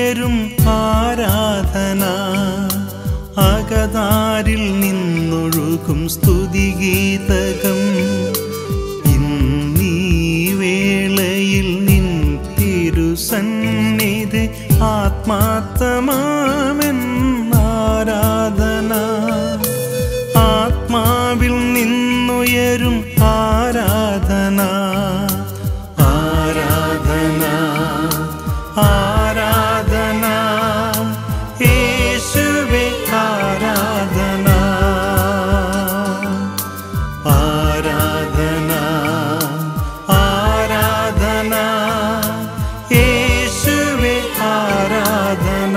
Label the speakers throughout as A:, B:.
A: നിന്നുയരും ആരാധന അകതാരിൽ നിന്നൊഴുകും സ്തുതിഗീതകം ഇന്നീ വേളയിൽ നിൻ തിരുസന്നിധി ആത്മാർത്ഥമാമെന്നാരാധന ആത്മാവിൽ നിന്നുയരും ആരാധന ആരാധന ആരാധന യേശുവേ ആരാധന ആരാധന ആരാധന യേശുവേ ആരാധന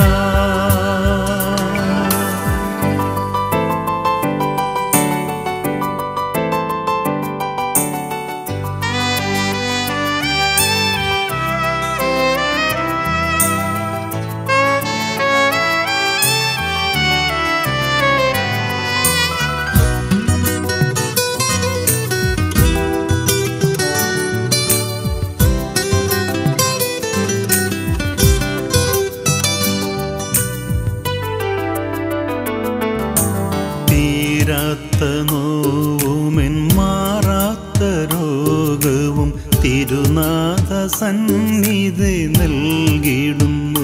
A: തീരാത്ത നോവുമെൻ മാറാത്ത രോഗവും തിരുനാഥ സന്നിധി നൽകിയിടുന്നു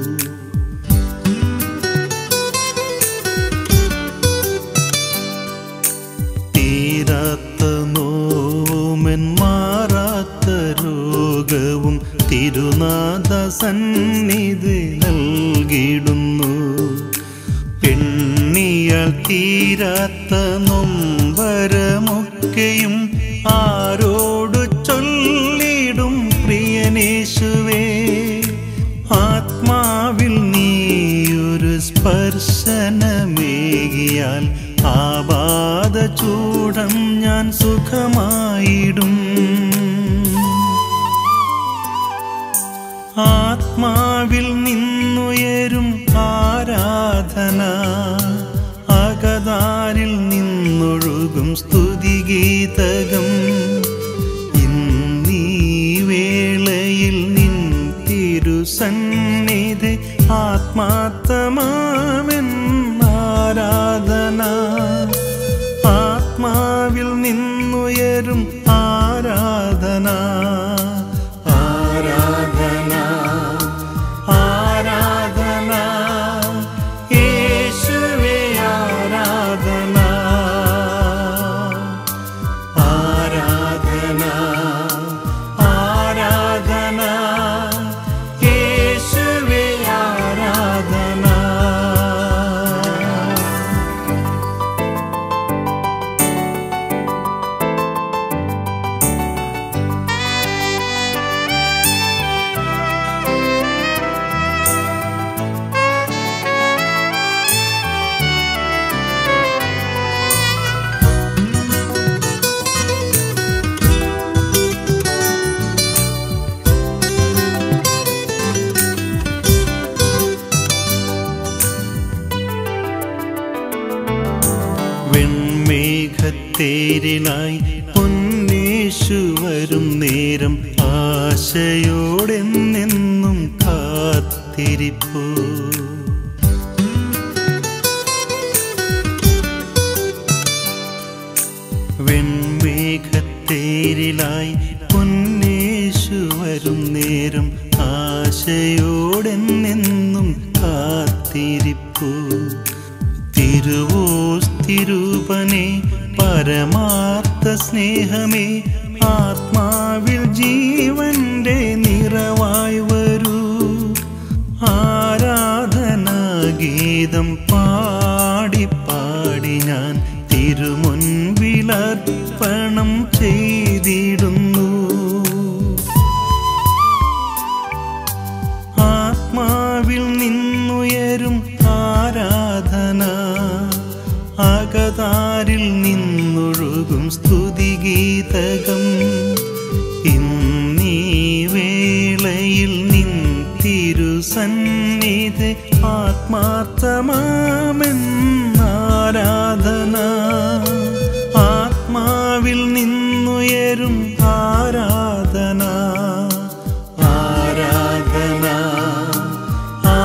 A: തീരാത്ത നോവുമെൻ മാറാത്ത രോഗവും തിരുനാഥ സന്നിധി നൽകിയിടുന്നു പെണ്ണിയാൽ തീരാത്ത നൊമ്പരമൊക്കെയും ആരോടു ചൊല്ലിടും പ്രിയനേശുവേ ആത്മാവിൽ നീയൊരു സ്പർശനമേകിയാൽ ആപാദ ചൂടം ഞാൻ സുഖമായിടും ആത്മാവിൽ നിന്നുയരും ആരാധന അകതാരിൽ നിന്നൊഴുകും സ്തുതിഗീതകം ഇന്നീ വേളയിൽ നിൻ തിരുസന്നിധി ആത്മാർത്ഥമാമെന്നാരാധന ആത്മാവിൽ നിന്നുയരും ആരാധന ആരാധന ആരാധന യേശുവേ ആരാധന ആരാധന ആരാധന യേശുവേ ആരാധന വെൺമേഘത്തേരിനായി പൊന്നേശു വരും നേരം ആശയോടെന്നെന്നും കാത്തിരിപ്പൂ വെൺമേഘത്തേരിലായി പൊന്നേശു വരും നേരം ആശയോടെന്നെന്നും കാത്തിരിപ്പൂ തിരുവോസ്തിരൂപനെ പരമാർത്ഥ സ്നേഹമേ ആത്മാവിൽ ജീവന്റെ നിറവായി വരൂ ആരാധനാഗീതം പാടി പാടി ഞാൻ തിരുമുൻപിലർപ്പണം ചെയ്തിടുന്നു ആത്മാവിൽ നിന്നുയരും ആരാധന അകതാരിൽ നിന്നൊഴുകും സ്തുതിഗീതകം ഇന്നീ വേളയിൽ നിൻ തിരുസന്നിധി ആത്മാർത്ഥമാമെന്നാരാധന ആത്മാവിൽ നിന്നുയരും ആരാധന ആരാധന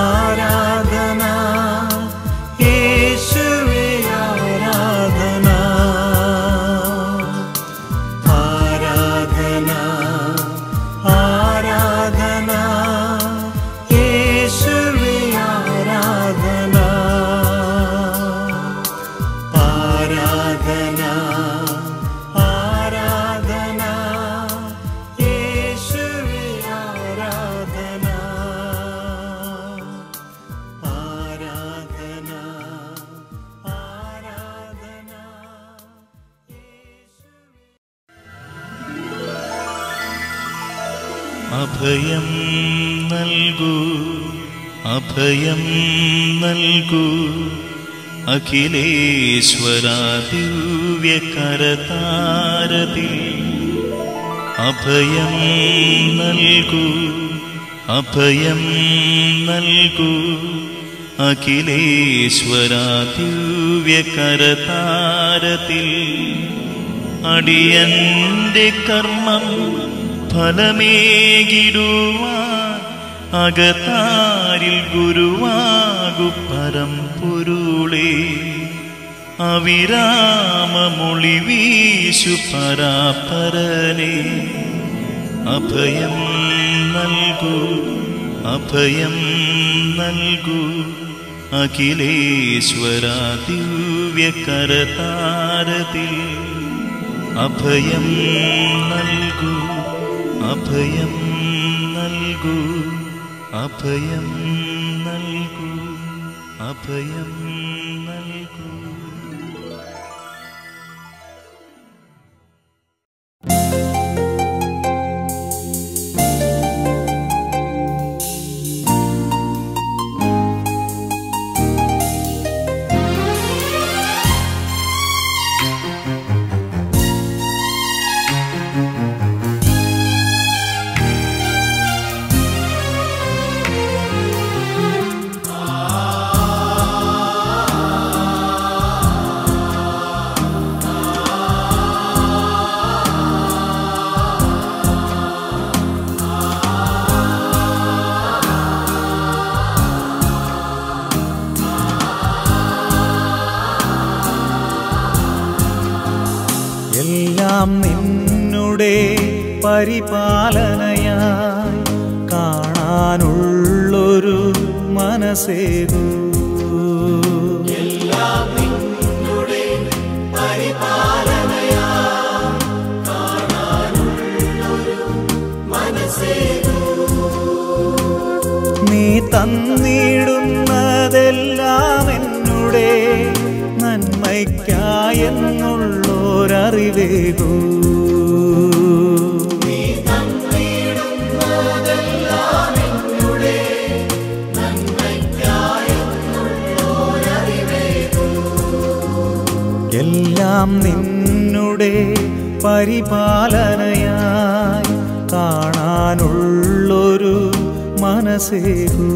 A: അഭയം നൽകൂ അഭയം നൽകൂ അഖിലേശ്വര ദിവ്യകരതാരതിൽ അഭയം നൽകൂ അഭയം നൽകൂ അഖിലേശ്വര ദിവ്യകരതാരത്തിൽ അടിയന്റെ കർമ്മം ഫലമേകിടുവാൻ അകത്താരിൽ ഗുരുവാകു പരമ്പൊരുളേ അവിരാമമൊളി വീശു പരാപരനെ അഭയം നൽകൂ അഭയം നൽകൂ അഖിലേശ്വര ദിവ്യകരതാരത്തിൽ അഭയം നൽകൂ അഭയം നൽകൂ അഭയം നൽകൂ അഭയം നൽകൂ
B: എല്ലാം നിന്നുടെ പരിപാലനയായി കാണാനുള്ളൊരു മനസ്സേകൂ നീ തന്നിടുന്നതെല്ലാം എന്നുടെ നന്മയ്ക്കായെന്നുള്ളൊരറിവേകൂ എല്ലാം നിന്നുടെ പരിപാലനയായി കാണാനുള്ളൊരു മനസ്സേകൂ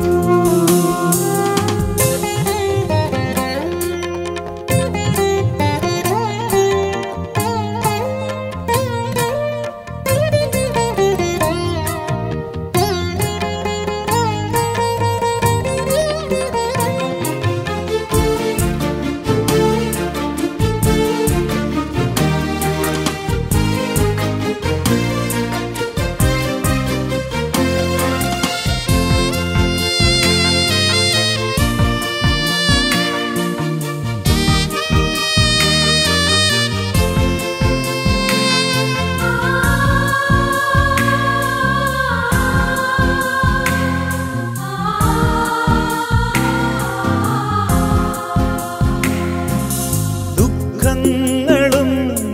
B: ദുഃഖങ്ങളും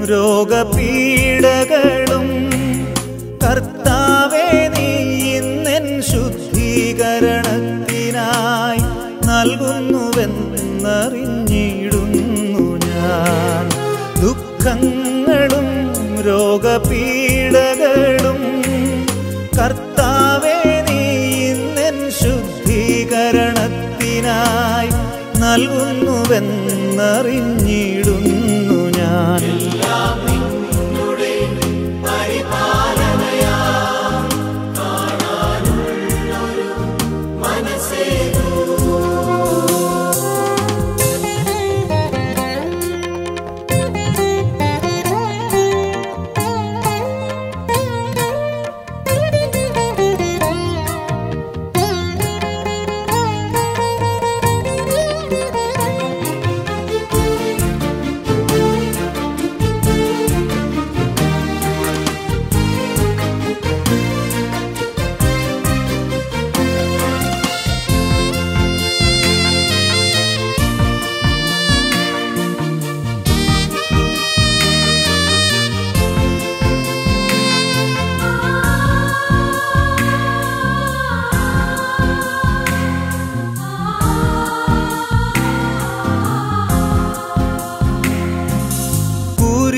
B: രോഗപീഡകളും കർത്താവേ നീ ഇന്നെൻ ശുദ്ധീകരണത്തിനായി നൽകുന്നുവെന്നറിഞ്ഞിടുന്നു ഞാൻ ദുഃഖങ്ങളും രോഗപീഡകളും കർത്താവേ നീ ഇന്നെൻ ശുദ്ധീകരണത്തിനായി നൽകുന്നുവെന്നറിഞ്ഞിടുന്നു ഞാൻ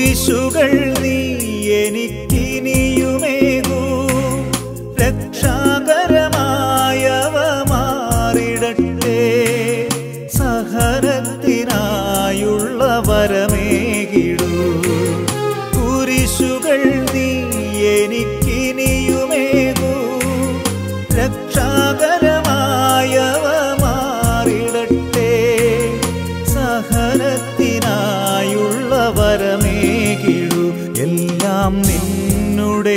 B: കുരിശുകൾ നീ എനിക്കിനിയുമേകൂ രക്ഷാകരമായവ മാറിടട്ടെ സഹനത്തിനായുള്ള വരമേകിടൂ കുരിശുകൾ നീ എനിക്കിനിയുമേകൂ രക്ഷാകരമായവ മാറിടട്ടെ സഹനത്തിനായുള്ള വരമേകിടു എല്ലാം നിന്നുടെ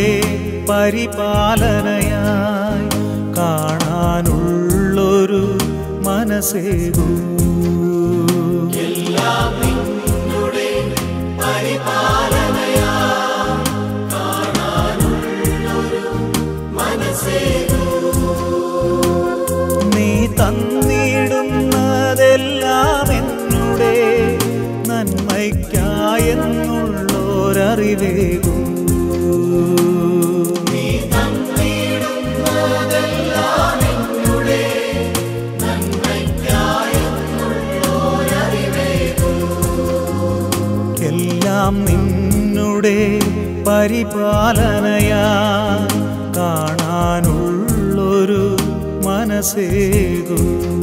B: പരിപാലനയായി കാണാനുള്ളൊരു മനസ്സേകൂ നീ തന്നിടുന്നതെല്ലാം എന്നുടെ നന്മയ്ക്കായെന്നുള്ളോരറിവേകൂ എല്ലാം നിന്നുടെ പരിപാലനയാ കാണാനുള്ളൊരു മനസ്സേകൂ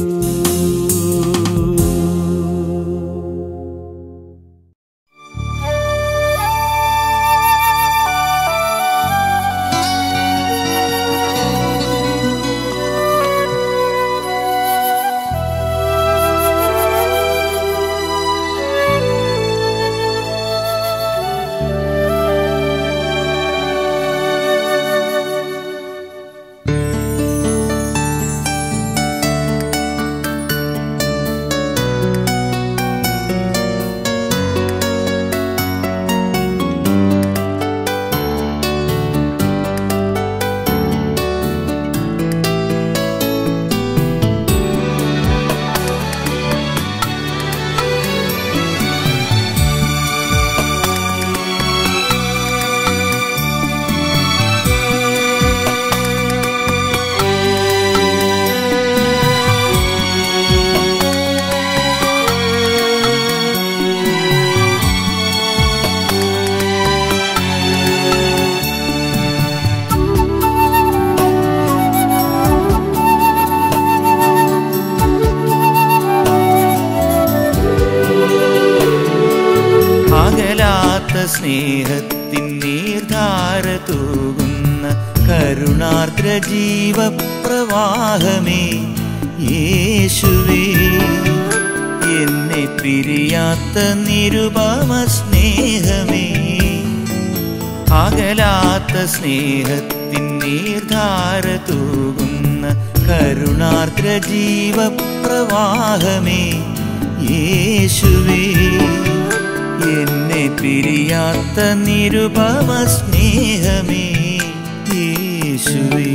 A: അകലാത്ത സ്നേഹത്തിൻ നീർധാര തൂകുന്ന കരുണാർദ്ര ജീവപ്രവാഹമേ യേശുവേ എന്നെ പിരിയാത്ത നിരുപമ സ്നേഹമേ അകലാത്ത സ്നേഹത്തിൻ നീർധാര തൂകുന്ന കരുണാർദ്ര ജീവപ്രവാഹമേ യേശുവേ എന്നെ പിരിയാത്ത നിരുപമ സ്നേഹമേ യേശുവേ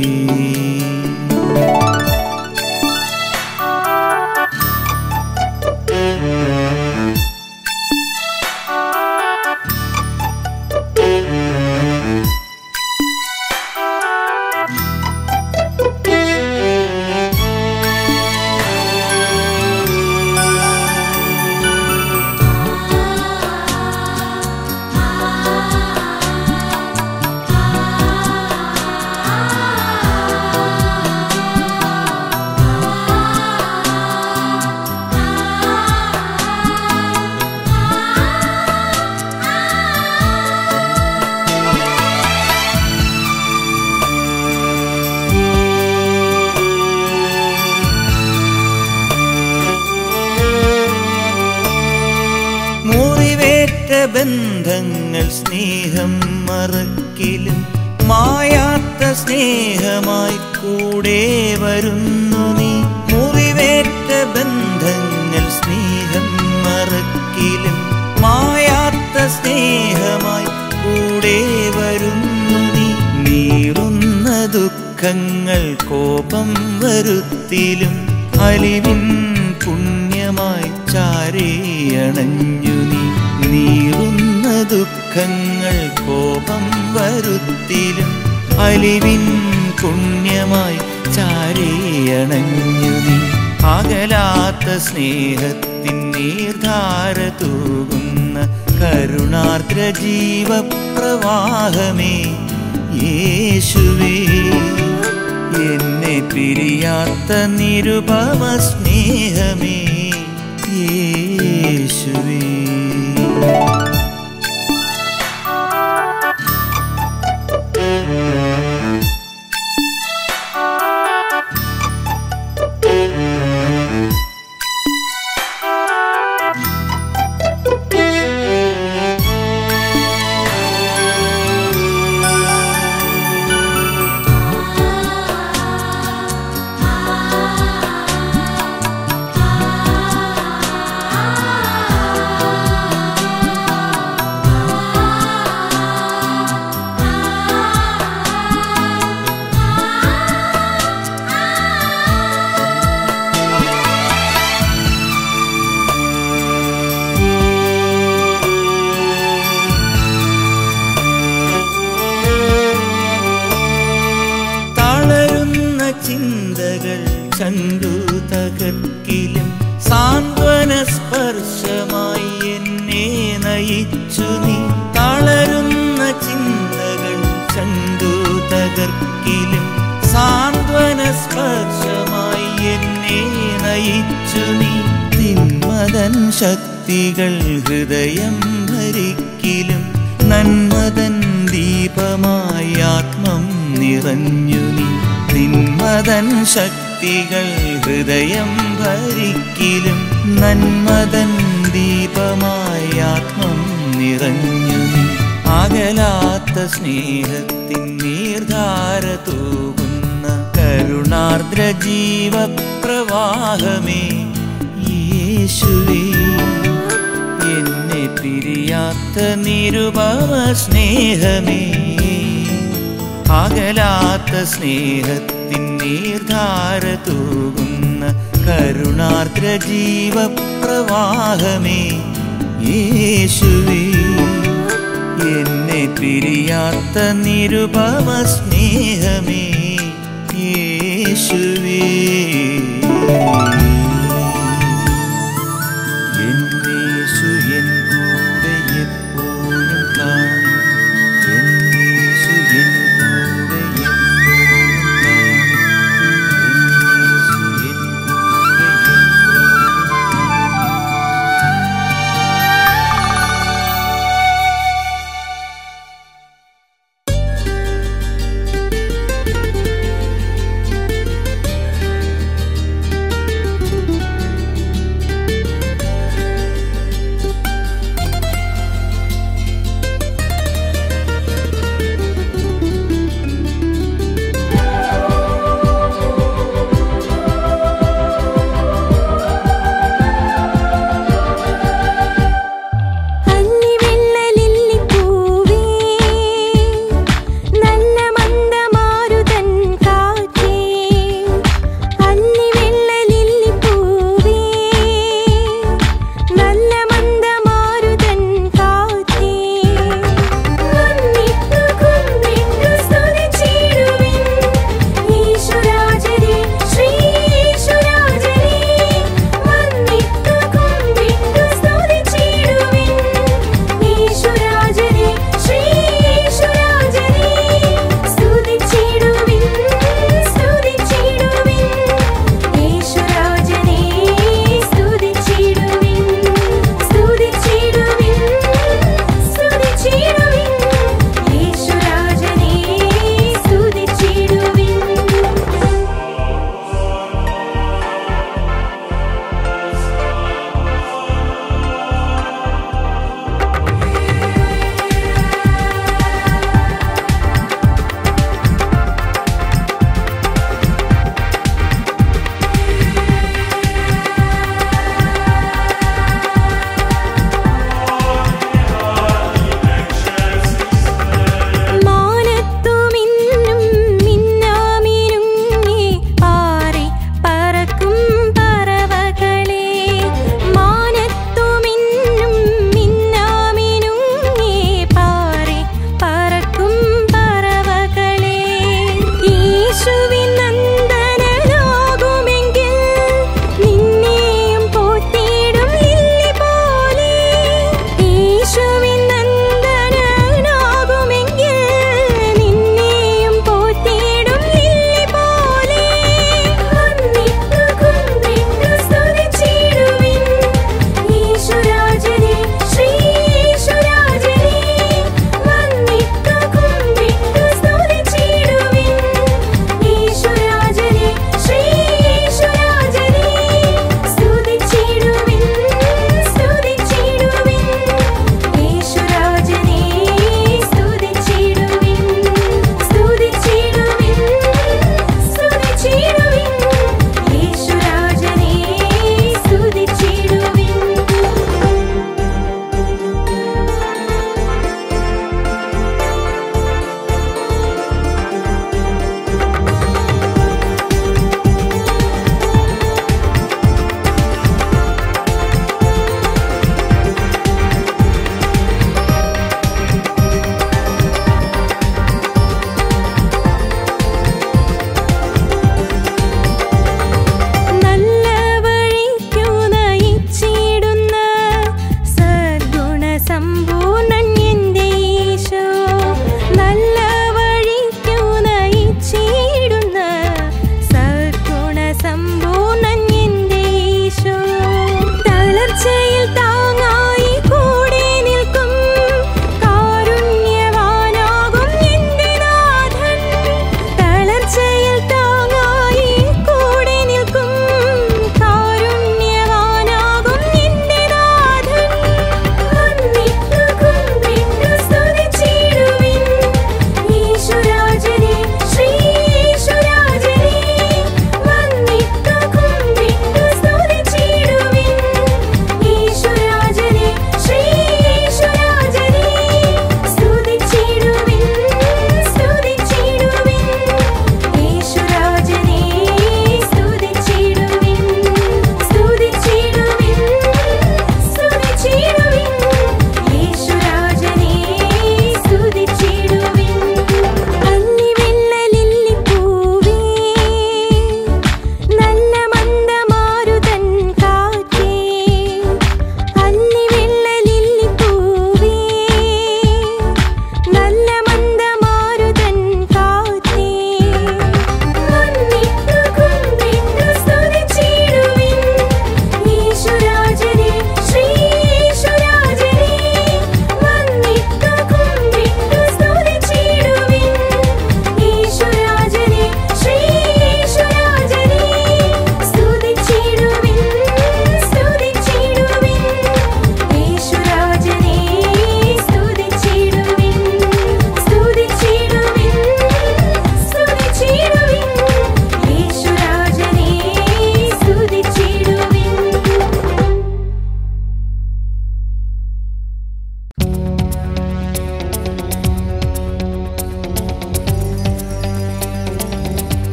A: മുറിവേറ്റ ബന്ധങ്ങൾ സ്നേഹം മറക്കിലും മായാത്ത സ്നേഹമായി കൂടെ വരുന്നു നീ മുറിവേറ്റ ബന്ധങ്ങൾ സ്നേഹം മറക്കിലും മായാത്ത സ്നേഹമായി കൂടെ വരുന്നു നീ നീറുന്ന ദുഃഖങ്ങൾ കോപം വരുത്തിലും അലിവിൻ പുണ്യമായി ചാരേയണഞ്ഞു നീ നീറുന്ന ദുഃഖങ്ങൾ കോപം വരുത്തിലും അലിവിൻ പുണ്യമായി ചാരേയണഞ്ഞു നീ അകലാത്ത സ്നേഹത്തിൻ നീർധാര തൂകുന്ന കരുണാർദ്ര ജീവപ്രവാഹമേ യേശുവേ എന്നെ പിരിയാത്ത നിരുപമ സ്നേഹമേ യേശുവേ തളരുന്ന ചിന്തകൾ ചങ്കു തകർക്കിലും സാന്ത്വന സ്പർശമായി എന്നെ നയിച്ചു നീ തളരുന്ന ചിന്തകൾ ചങ്കു തകർക്കിലും സാന്ത്വന സ്പർശമായി എന്നെ നയിച്ചു നീ തിന്മതൻ ശക്തികൾ ഹൃദയം ഭരിക്കിലും നന്മതൻ ദീപമായി ആത്മം നിറഞ്ഞു നീ തിന്മതൻ ശക്തികൾ ഹൃദയം ഭരിക്കിലും നന്മതൻ ദീപമായി ആത്മം നിറഞ്ഞു നീ അകലാത്ത സ്നേഹത്തിൻ നീർധാര തൂകുന്ന കരുണാർദ്ര ജീവപ്രവാഹമേ യേശുവേ എന്നെ പിരിയാത്ത നിരുപമ സ്നേഹമേ അകലാത്ത സ്നേഹത്തിൻ നീർധാര തൂകുന്ന കരുണാർദ്ര ജീവപ്രവാഹമേ യേശുവേ എന്നെ പിരിയാത്ത നിരുപമ സ്നേഹമേ യേശുവേ എന്നേശു എൻ കൂടെ എപ്പോഴും കാണും എന്നേശു എൻ കൂടെ എപ്പോഴും കാണും എന്നേശു എൻ കൂടെ എപ്പോഴും
C: യേശുവേ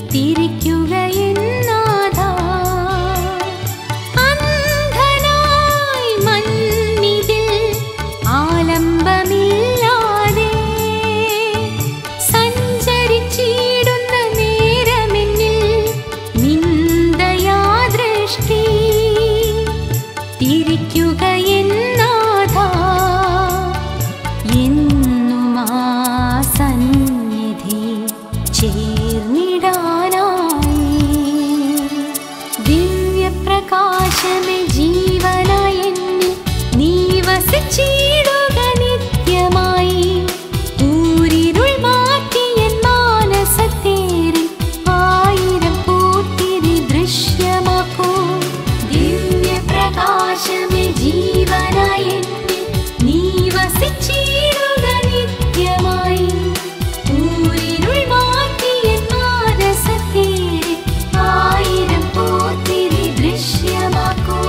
C: തിരിക്കുകയെന്നാഥാ അന്ധനായി മണ്ണിതിൽ ആലംബമില്ലാതെ സഞ്ചരിച്ചിടുന്ന നേരമെന്നിൽ നിന്ദയാ ദൃഷ്ടി തിരിക്കുകയെന്നാഥാ എന്നും ആ സന്നിധി ചേർന്നിടാനായി ദിവ്യപ്രകാശമേ ജീവനായി എന്നിൽ നീ വസിച്ചിടുക നിത്യമായി ഊരിരുൾ മാറ്റിയൻ മാനസത്തേരിൽ ആയിരം പൂത്തിരി ദൃശ്യമാക്കൂ ദിവ്യപ്രകാശമേ ജീവനായി എന്നിൽ നീ വസിച്ചിടുക നിത്യമായി ഊരിരുൾ മാറ്റിയൻ മാനസത്തേരിൽ ആയിരം പൂത്തിരി ദൃശ്യമാക്കൂ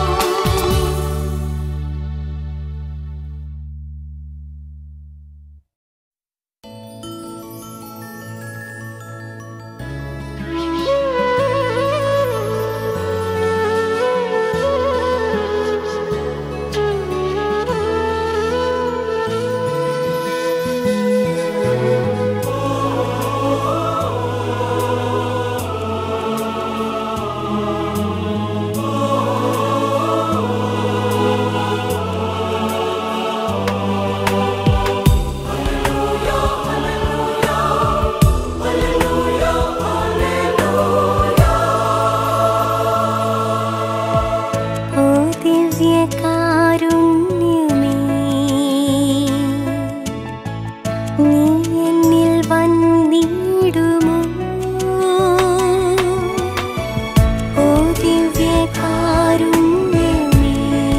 D: ഓ ദിവ്യകാരുണ്യമേ നീ എന്നിൽ വന്നിടുമോ ഓ ദിവ്യകാരുണ്യമേ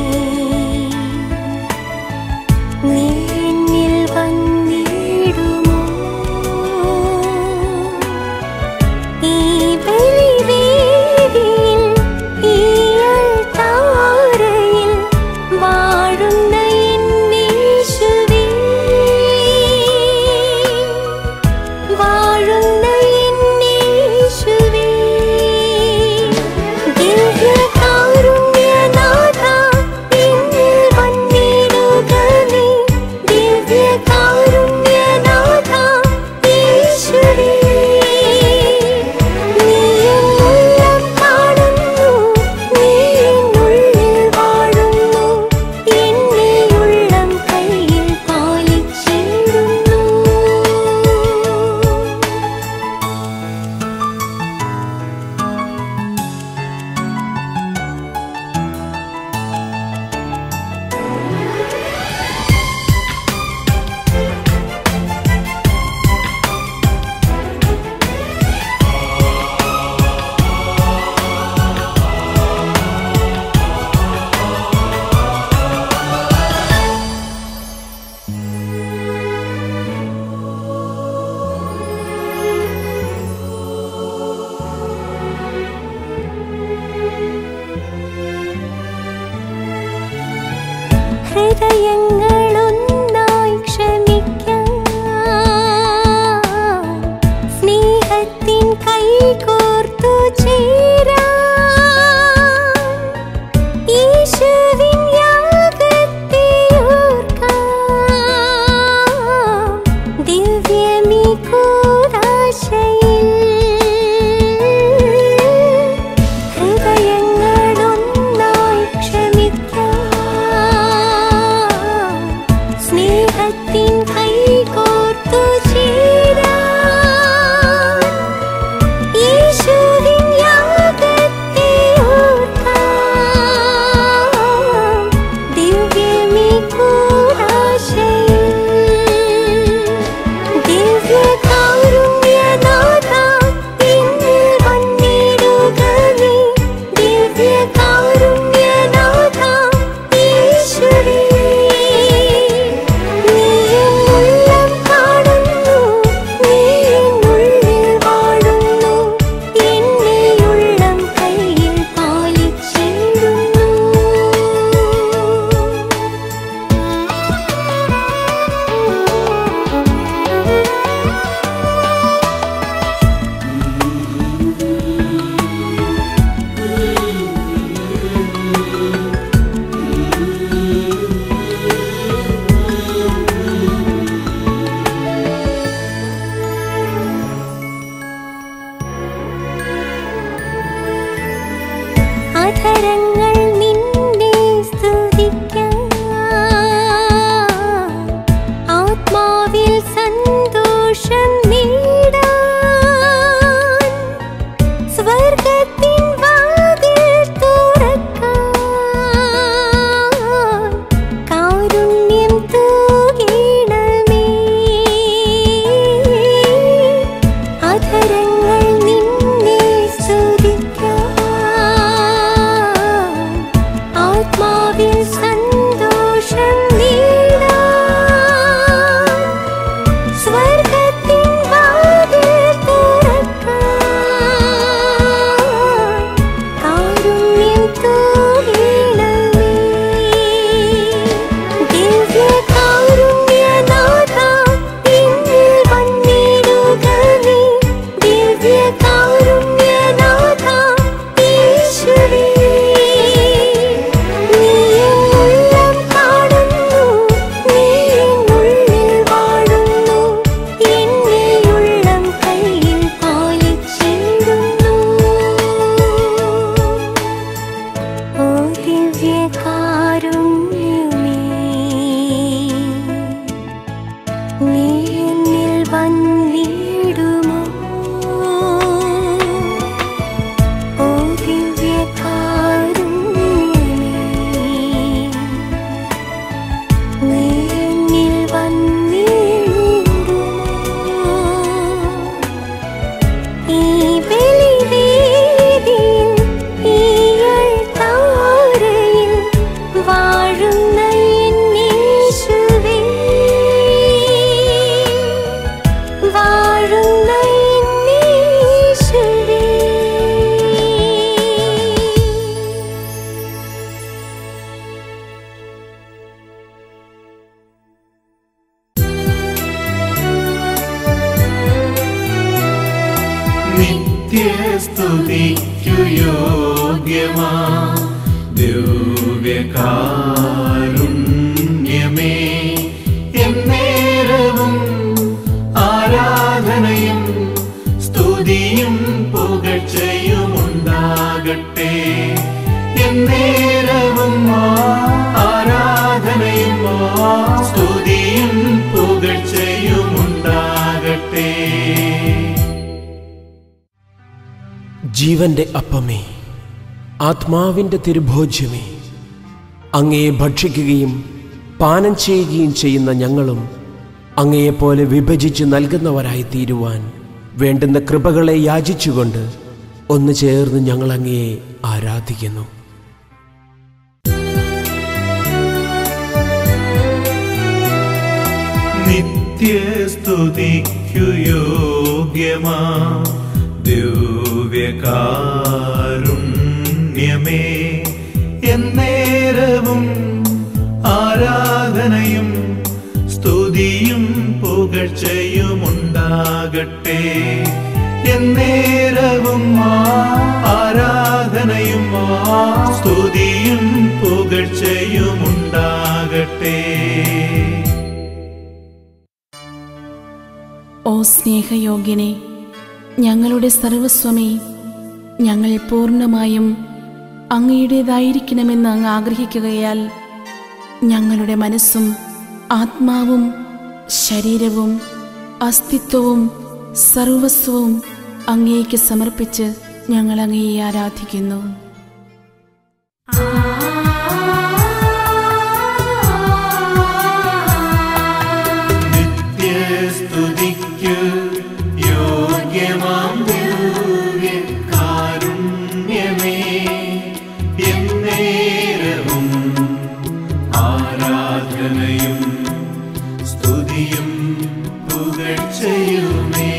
D: നീ എന്നിൽ വന്നിടുമോ ഈ ബലിവേദിയിൽ ഈ അൾത്താരയിൽ വാഴുന്ന എന്നീശുവേ വാഴുന്ന എന്നീശുവേ ദിവ്യകാരുണ്യനാഥ എന്നിൽ വന്നിടുക നീ ദിവ്യകാരുണ്യനാഥ ഈശ്വരേ നീ എന്നുള്ളം കാണുന്നു നീ എന്നുള്ളിൽ വാഴുന്നു എന്നെ ഉള്ളം കയ്യിൽ പാലിച്ചിടുന്നു ഹൃദയങ്ങളൊന്നായി ക്ഷമിക്കാം സ്നേഹത്തിൻ കൈകോർത്തു ചേരാം യേശുവിൻ യാഗത്തെ ഓർക്കാം ദിവ്യമീ കൂദാശയിൽ ഹൃദയങ്ങളൊന്നായി ക്ഷമിക്കാം സ്നേഹത്തിൻ കൈകോർത്തു ചേരാം അധരങ്ങൾ നിന്നെ സ്തുതിക്കാം ആത്മാവിൽ സന്തോഷം നേടാൻ സ്വർഗത്തിൻ വാതിൽ തുറക്കാൻ കാരുണ്യം തൂകണമേ അധരങ്ങൾ നിന്നെ സ്തുതിക്കാൻ ആത്മാവിൽ സന്തോഷം നേടാൻ സ്വർഗത്തിൻ വാതിൽ തുറക്കാൻ കാരുണ്യം തൂകണമേ ദിവ്യകാരുണ്യനാഥ എന്നിൽ വന്നിടുകവേ ദിവ്യകാരുണ്യനാഥ യേശുവേ നീ ഉള്ളം കാണുന്നു നീ ഉള്ളിൽ വാഴുന്നു എന്നെ ഉള്ളം കയ്യിൽ പാലിച്ചിടുന്നു ഓ ദിവ്യകാരുണ്യമേ നീ എന്നിൽ വന്നിടുമോ ഓ ദിവ്യകാരുണ്യമേ നീ എന്നിൽ വന്നിടുമോ ഈ ബലിവേദിയിൽ ഈയൾ താരയിൽ വാഴുന്ന എന്നീശുവേ വാഴുന്ന എന്നീശുവേ
B: നിത്യസ്തുതിക്കു യോഗ്യമാ ദിവ്യകാരുണ്യമേ എന്നേരവും ആരാധനയും സ്തുതിയും പുകഴ്ചയും ഉണ്ടാകട്ടെ എന്നേരവും ആരാധനയും സ്തുതിയും പുകഴ്ചയും ഉണ്ടാകട്ടെ
E: ജീവന്റെ അപ്പമേ ആത്മാവിൻ്റെ തിരുഭോജ്യമേ അങ്ങയെ ഭക്ഷിക്കുകയും പാനം ചെയ്യുകയും ചെയ്യുന്ന ഞങ്ങളും അങ്ങയെപ്പോലെ വിഭജിച്ച് നൽകുന്നവരായി തീരുവാൻ വേണ്ടുന്ന കൃപകളെ യാചിച്ചുകൊണ്ട് ഒന്ന് ചേർന്ന് ഞങ്ങൾ അങ്ങയെ ആരാധിക്കുന്നു
B: നിത്യസ്തുതിക്കു യോഗ്യമാ ദിവ്യകാരുണ്യമേ എന്നേരവും ആരാധനയും സ്തുതിയും പുകഴ്ചയും ഉണ്ടാകട്ടെ എന്നേരവും ആരാധനയും സ്തുതിയും പുകഴ്ചയും ഉണ്ടാകട്ടെ
F: ഓ സ്നേഹയോഗ്യനെ ഞങ്ങളുടെ സർവസ്വമേ ഞങ്ങൾ പൂർണ്ണമായും അങ്ങയുടേതായിരിക്കണമെന്ന് അങ്ങ് ആഗ്രഹിക്കുകയാൽ ഞങ്ങളുടെ മനസ്സും ആത്മാവും ശരീരവും അസ്തിത്വവും സർവസ്വവും അങ്ങേക്ക് സമർപ്പിച്ച് ഞങ്ങൾ അങ്ങയെ ആരാധിക്കുന്നു
B: നിത്യസ്തുതിക്കു യോഗ്യമാം ദിവ്യകാരുണ്യമേ എന്നേരവും ആരാധനയും സ്തുതിയും പുകഴ്ചയുമേ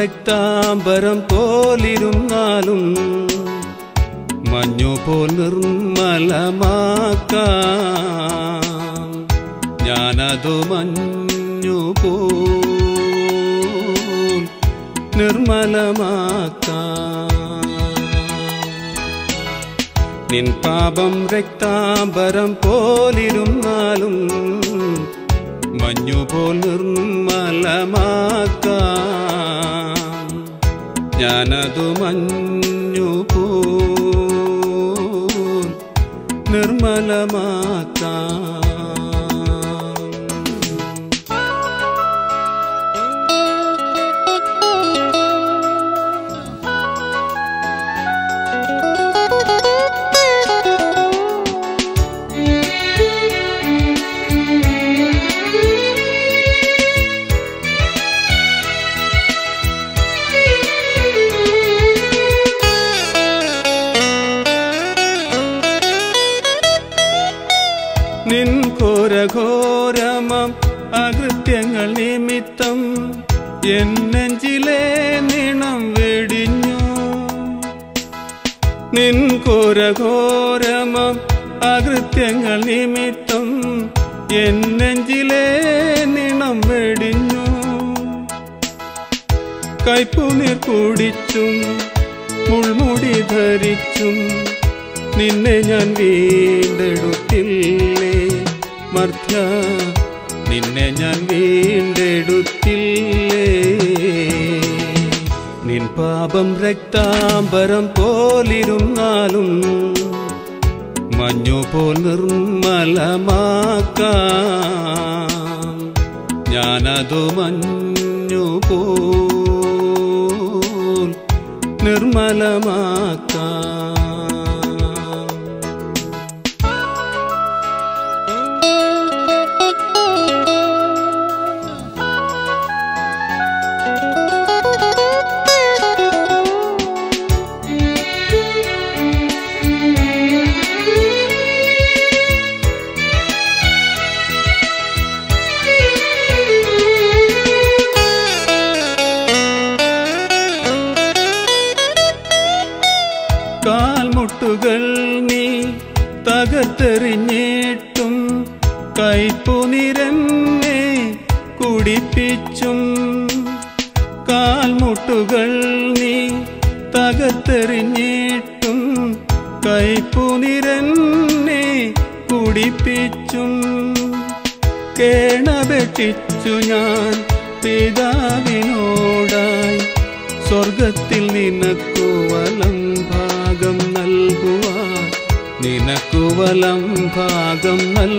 G: രക്താംബരം പോലിരുന്നാലും മഞ്ഞുപോൽ നിർമ്മലമാക്കാം ഞാനതു മഞ്ഞുപോൽ നിർമ്മലമാക്കാം നിൻ പാപം രക്താംബരം പോലിരുന്നാലും മഞ്ഞുപോൽ നിർമ്മലമാക്കാം ഞാനതു മഞ്ഞുപോൽ നിർമ്മലമാക്കാം നിൻ ഘോരഘോരമം അകൃത്യങ്ങൾ നിമിത്തം എൻ നെഞ്ചിലെ നിണം വെടിഞ്ഞു നിൻ ഘോരഘോരമം അകൃത്യങ്ങൾ നിമിത്തം എൻ നെഞ്ചിലെ നിണം വെടിഞ്ഞു കൈപ്പുനീർ കുടിച്ചും മുൾമുടി ധരിച്ചും നിന്നെ ഞാൻ വീണ്ടെടുത്തില്ലേ മർദ്യ നിന്നെ ഞാൻ വീണ്ടെടുത്തില്ലേ നിൻ പാപം രക്താംബരം പോലിരുന്നാലും മഞ്ഞുപോൽ നിർമ്മലമാക്കാം ഞാനതു മഞ്ഞുപോൽ നിർമ്മലമാക്കാം കാൽമുട്ടുകൾ നീ തകർത്തെറിഞ്ഞിട്ടും കൈപ്പുനിരന്നെ കുടിപ്പിച്ചും കാൽമുട്ടുകൾ നീ തകർത്തെറിഞ്ഞിട്ടും കൈപ്പുനിരന്നെ കുടിപ്പിച്ചും കേണപേക്ഷിച്ചു ഞാൻ പിതാവിനോടായി സ്വർഗത്തിൽ നിനക്കു വലം ഭാഗം നൽകുവാൻ നിനക്കു വലം ഭാഗം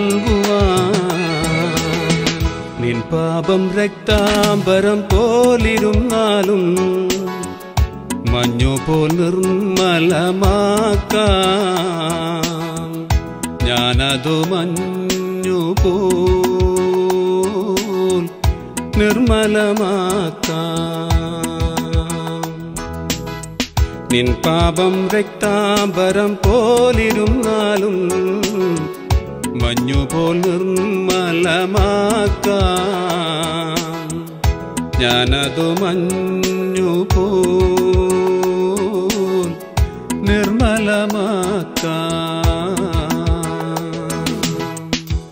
G: നൽകുവാൻ നിൻ പാപം രക്താംബരം പോലിരുന്നാലും മഞ്ഞുപോൽ നിർമ്മലമാക്കാം ഞാനതു മഞ്ഞുപോൽ നിർമ്മലമാക്കാം നിൻ പാപം രക്താംബരം പോലിരുന്നാലും മഞ്ഞുപോൽ നിർമ്മലമാക്കാം ഞാനതു മഞ്ഞുപോൽ നിർമ്മലമാക്കാം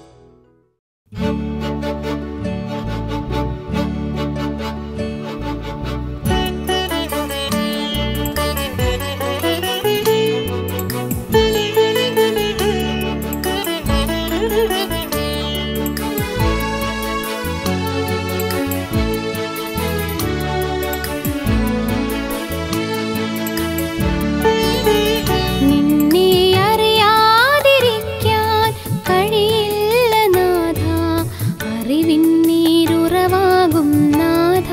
D: നിന്നെ അറിയാതിരിക്കാൻ കഴിയില്ല നാഥ അറിവിൻ നീരുറവാകും നാഥ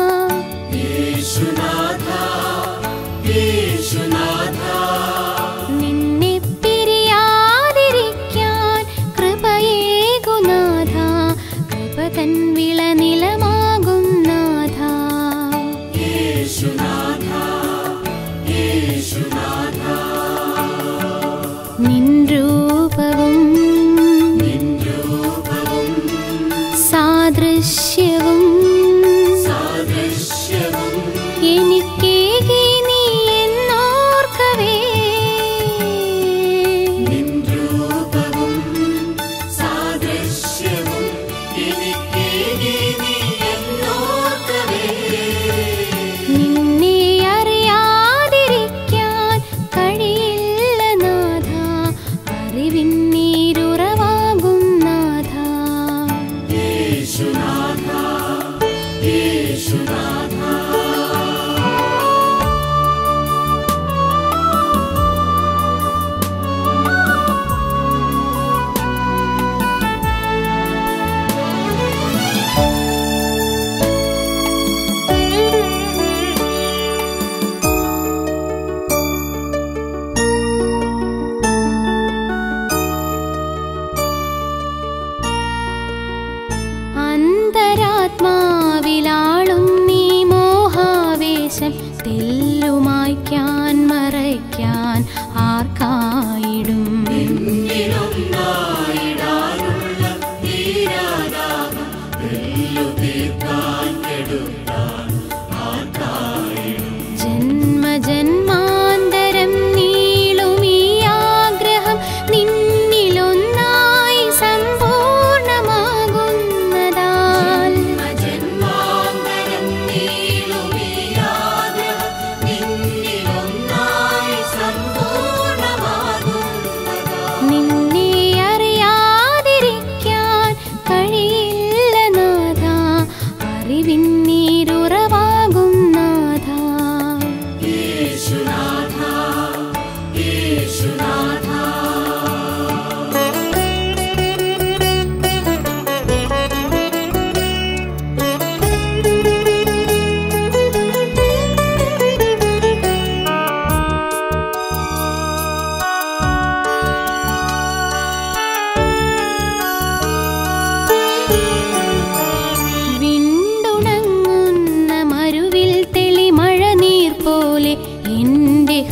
D: നിന്നെ പിരിയാതിരിക്കാൻ കൃപയേകു നാഥ കൃപ തൻ വിളനിലമാകും നാഥ നിൻ രൂപവും സാദൃശ്യവും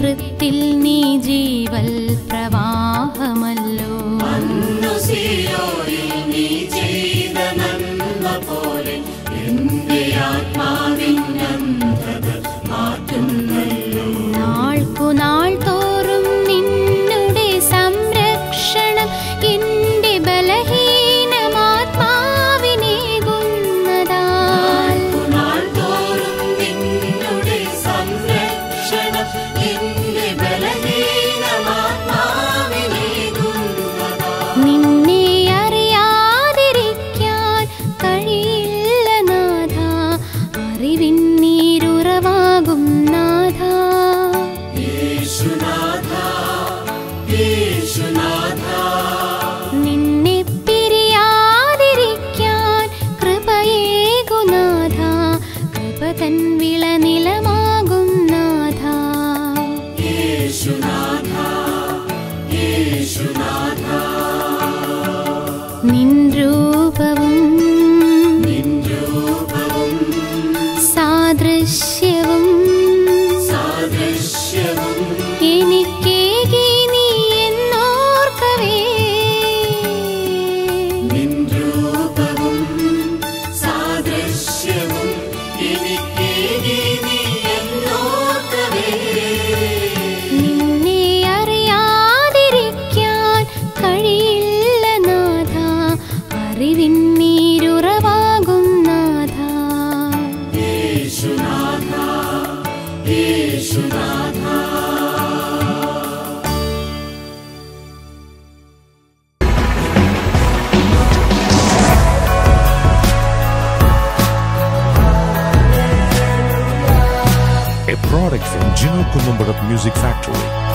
D: ഹൃത്തിൽ നീ ജീവൽ പ്രവാഹമല്ലോ നാൾക്കുനാൾ തോറും നിന്നുടെ സംരക്ഷണം എന്റെ ബലഹീനമാത്മാവിനേകുന്നതാൽ നിന്നെ അറിയാതിരിക്കാൻ കഴിയില്ല നാഥ അറിവിൻ നീരുറവാകും നാഥ നിന്നെ പിരിയാതിരിക്കാൻ കൃപയേകുനാഥ കൃപ തൻ വിളനിലമാകും നാഥ നിൻ രൂപവും സാദൃശ്യവും എനിക്കേകി നീ എന്നോർക്കവേ നിന്നെ അറിയാതിരിക്കാൻ കഴിയില്ല നാഥ അറിവിൻ നീരുറവാകും നാഥ
H: a product from Gino Columbarat Music Factory.